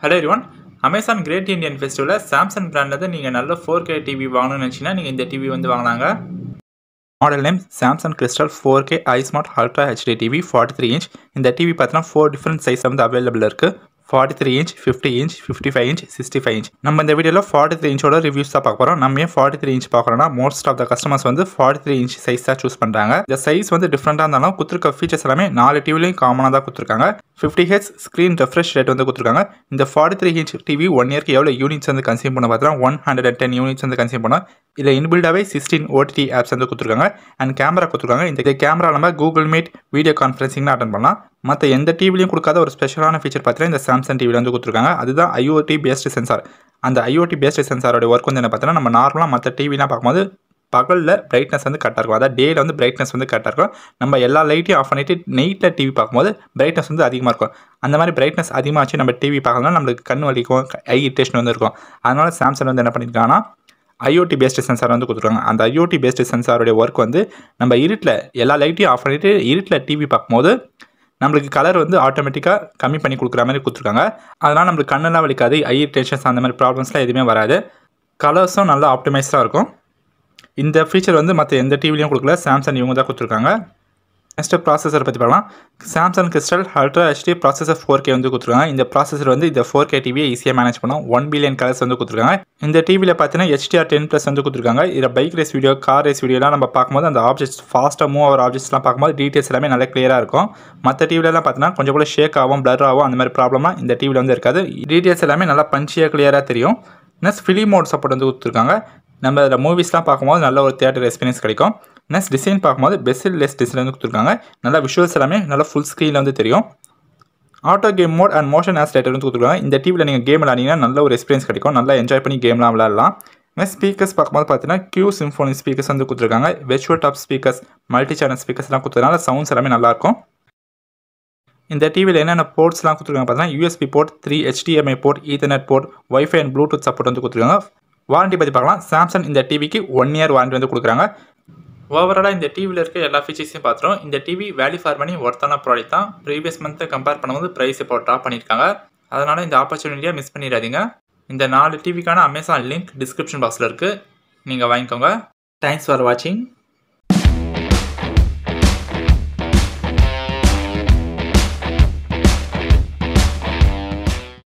hello everyone Amazon great Indian ஃபெஸ்டிவலில் Samsung பிராண்டில் நீங்கள் நல்ல ஃபோர் கே டிவி வாங்கணும்னு நினச்சிங்கன்னா நீங்கள் இந்த டிவி வந்து வாங்கலாங்க model name Samsung crystal four K iSmart ultra HD TV forty three inch இந்த டிவி பார்த்தீங்கன்னா ஃபோர் டிஃப்ரெண்ட் சைஸ் வந்து அவைலபிள் இருக்குது forty three inch fifty inch fifty five inch sixty five inch நம்ம இந்த வீடியோவில் ஃபார்ட்டி த்ரீ இன்ச்சோட ரிவ்யூஸ் தான் பார்க்க போகிறோம் நம்ம ஏன் ஃபார்ட்டி த்ரீ இன்ச் பார்க்குறோம்னா மோஸ்ட் ஆஃப் த கஸ்டமர்ஸ் வந்து ஃபார்ட்டி த்ரீ இன்ச் சைஸ் தான் சூஸ் பண்ணுறாங்க இந்த சைஸ் வந்து டிஃப்ரெண்ட்டாக இருந்தாலும் கொடுத்துருக்க ஃபீச்சர்ஸ் எல்லாமே நாலு டிவிலையும் காமனாக தான் கொடுத்துருக்காங்க fifty H screen refresh rate வந்து கொடுத்துருக்காங்க இந்த forty three inch TV one இயர்க்கு எவ்வளோ யூனிட்ஸ் வந்து கன்சியூம் பண்ண பார்த்தா one hundred and ten units வந்து கன்சியூம் பண்ணோம் இதில் இன்பில்டாகவே சிக்ஸ்டீன் ஓடிடி ஆப்ஸ் வந்து கொடுத்துருக்காங்க அண்ட் கேமரா கொடுத்துருக்காங்க இந்த கேமரா நம்ம கூகுள் மீட் வீடியோ கான்ஃபரன்சிங்லாம் அட்டன் பண்ணலாம் மற்ற எந்த டிவிலையும் கொடுக்காத ஒரு ஸ்பெஷலான ஃபீச்சர் பார்த்தீங்கன்னா இந்த சாம்சங் டிவியில் வந்து கொடுத்துருக்காங்க அதுதான் ஐஓடி பேஸ்டு சென்சார் அந்த ஐஓடி பேஸ்டு சென்சாரோட ஒர்க் வந்து என்ன பார்த்தீங்கன்னா நம்ம நார்மலாக மற்ற டிவிலாம் பார்க்கும்போது பகலில் பிரைட்னஸ் வந்து கரெக்டாக இருக்கும் அதாவது டேயில் வந்து பிரைட்னஸ் வந்து கரெக்டாக இருக்கும் நம்ம எல்லா லைட்டையும் ஆஃப் பண்ணிவிட்டு நைட்டில் டிவி பார்க்கும்போது பிரைட்னஸ் வந்து அதிகமாக இருக்கும் அந்த மாதிரி பிரைட்னஸ் அதிகமாச்சு நம்ம டிவி பார்க்கலாம் நம்மளுக்கு கண் வலிக்கும் ஐ இரிட்டேஷன் வந்து இருக்கும் அதனால் சாம்சங் வந்து என்ன பண்ணியிருக்காங்கன்னா ஐஓடி பேஸ்டு சென்சார் வந்து கொடுத்துருக்காங்க அந்த ஐஓடி பேஸ்டு சென்சாரோடைய ஒர்க் வந்து நம்ம இருட்டில் எல்லா லைட்டையும் ஆஃப் பண்ணிவிட்டு இருட்டில் டிவி பார்க்கும்போது நம்மளுக்கு கலர் வந்து ஆட்டோமேட்டிக்காக கம்மி பண்ணி கொடுக்குற மாதிரி கொடுத்துருக்காங்க அதனால் நம்மளுக்கு கண்ணெல்லாம் வலிக்காது ஐ டென்ஷன்ஸ் அந்த மாதிரி ப்ராப்ளம்ஸ்லாம் எதுவுமே வராது கலர்ஸும் நல்லா ஆப்டிமைஸ்டாக இருக்கும் இந்த ஃபீச்சர் வந்து மற்ற எந்த டிவிலையும் கொடுக்கல சாம்சங் இவங்க தான் கொடுத்துருக்காங்க நெக்ஸ்ட்டு ப்ராசஸர் பற்றி பார்க்கலாம் Samsung crystal ultra HD processor four K வந்து கொடுத்துருக்காங்க இந்த ப்ராசஸர் வந்து இந்த ஃபோர் கே டிவியை ஈஸியாக மேனேஜ் பண்ணும் ஒன் பில்லியன் கலர்ஸ் வந்து கொடுத்துருக்காங்க இந்த டிவியில் பார்த்தீங்கன்னா ஹெச்டிஆர் டென் ப்ளஸ் வந்து கொடுத்துருக்காங்க இதில் bike race video car race வீடியோலாம் நம்ம பார்க்கும்போது அந்த ஆப்ஜெக்ட்ஸ் ஃபாஸ்ட்டாக மூவ் ஆகிற ஆப்ஜெக்ட்ஸ்லாம் பார்க்கும்போது டீட்டெயில்ஸ் எல்லாமே நல்லா கிளியராக இருக்கும் மற்ற டிவிலலாம் பார்த்தீங்கன்னா கொஞ்சம் கூட ஷேக் ஆகும் பிளர் ஆகும் அந்த மாதிரி ப்ராப்ளம்லாம் இந்த டிவியில் வந்து இருக்காது டீட்டெயில்ஸ் எல்லாமே நல்லா பஞ்சியாக கிளியராக தெரியும் நெக்ஸ்ட் ஃபிலிம் மோட் சப்போர்ட் வந்து கொடுத்துருக்காங்க நம்ம அதில் மூவிஸ்லாம் பார்க்கும்போது நல்ல ஒரு தியேட்டர் எக்ஸ்பீரியன்ஸ் கிடைக்கும் நெக்ஸ்ட் டிசைன் பார்க்கும்போது பெஸ்ட் லெஸ் டிசைன் வந்து கொடுத்துருக்காங்க நல்லா விஷுவல்ஸ் எல்லாமே நல்லா ஃபுல் ஸ்க்ரீனில் வந்து தெரியும் auto game mode and motion accelerator வந்து கொடுத்துருக்காங்க இந்த டிவியில் நீங்கள் கேம் விளாடிங்கன்னா நல்ல ஒரு எக்ஸ்பீரியன்ஸ் கிடைக்கும் நல்லா என்ஜாய் பண்ணி கேம்லாம் விளாடலாம் நெக்ஸ்ட் ஸ்பீக்கர்ஸ் பார்க்கும்போது பார்த்தீங்கன்னா கியூ சிம்ஃபோனி ஸ்பீக்கர்ஸ் வந்து கொடுத்துருக்காங்க வெச்சுவல் டாப் ஸ்பீக்கர்ஸ் மல்டி சேனல் ஸ்பீக்கர்ஸ்லாம் கொடுத்ததுனால சவுண்ட்ஸ் எல்லாமே நல்லாயிருக்கும் இந்த டிவியில் என்னென்ன போர்ட்ஸ்லாம் கொடுத்துருக்காங்க பார்த்தீங்கன்னா USB port three HDMI port ethernet port WiFi and Bluetooth support வந்து கொடுத்துருக்காங்க வாரண்டி பற்றி பார்க்கலாம் சாம்சங் இந்த டிவிக்கு ஒன் இயர் வாரண்டி வந்து கொடுக்குறாங்க ஓவராலாக இந்த டிவியில் இருக்க எல்லா ஃபீச்சர்ஸையும் பார்த்துரும் இந்த டிவி வேல்யூ ஃபார் மணி ஒர்த்தான ப்ராடக்ட் தான் ப்ரீவியஸ் மந்த்தை கம்பேர் பண்ணும்போது ப்ரைஸ் இப்போ ட்ராப் பண்ணியிருக்காங்க அதனால் இந்த ஆப்பர்ச்சுனிட்டியை மிஸ் பண்ணிடாதீங்க இந்த நாலு டிவிக்கான அமேசான் லிங்க் டிஸ்கிரிப்ஷன் பாக்ஸில் இருக்குது நீங்கள் வாங்கிக்கோங்க தேங்க்ஸ் ஃபார் வாட்சிங்